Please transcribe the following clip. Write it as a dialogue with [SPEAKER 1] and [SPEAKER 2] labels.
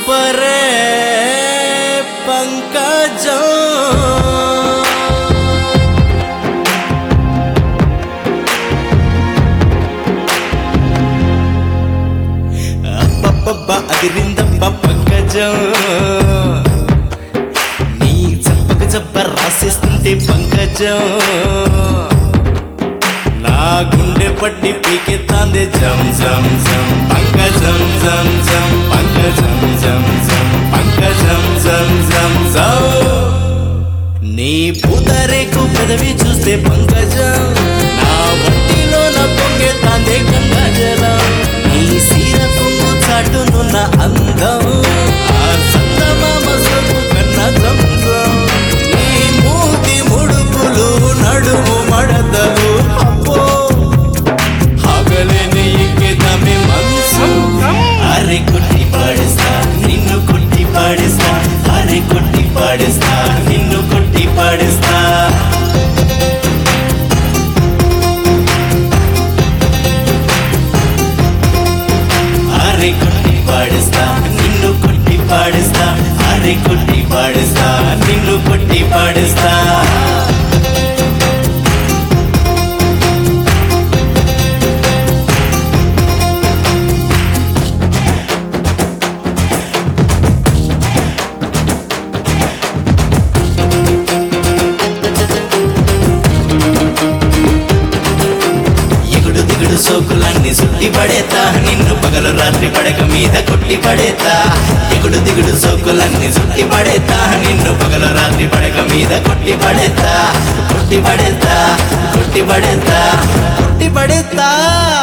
[SPEAKER 1] సూపరే పంకజం అబ్బబ్బబ్బ అదిరిందబ్బ పంకజం నీ చప్పక చప్ప రాసేస్తుంటే పంకజం నా గుండె పట్టి పీకెత్తాంది జం జం జం పంకజం జం జం పంకజం జం జం పంకజం జం జం జం నీ పూతరేకు పెదవి చూస్తే పంకజం నా వంటిలో నా పొంగెత్తాందే గంగాజలం నీ సీర కొంగు చాటునున్న అందం ఆ సందమామ సొమ్ము కన్న జంజం నీ మూతి ముడుపులు నడుము మడతలు అప్పో హగలేని ఎక్కేదామే మనసు అరే కొట్టి పాడిస్తా నిన్ను కొట్టి పాడిస్తా అరే కొట్టి పాడిస్తా నిన్ను కొట్టి పాడిస్తా అరే కొట్టి పాడిస్తా నిన్ను కొట్టి పాడిస్తా అరే కొట్టి పాడిస్తా నిన్ను కొట్టి పాడిస్తా ఎగుడు దిగుడు సోకులన్నీ సుట్టి పడేతా నిన్ను పగలు రాత్రి పడక మీద కొట్టి పడేతా ఎగుడు దిగుడు సోకులన్నీ సుట్టి పడేతా నిన్ను పగలు రాత్రి పడక మీద కొట్టి పడేతా కొట్టి పడేతా కొట్టి పడేతా కొట్టి పడేతా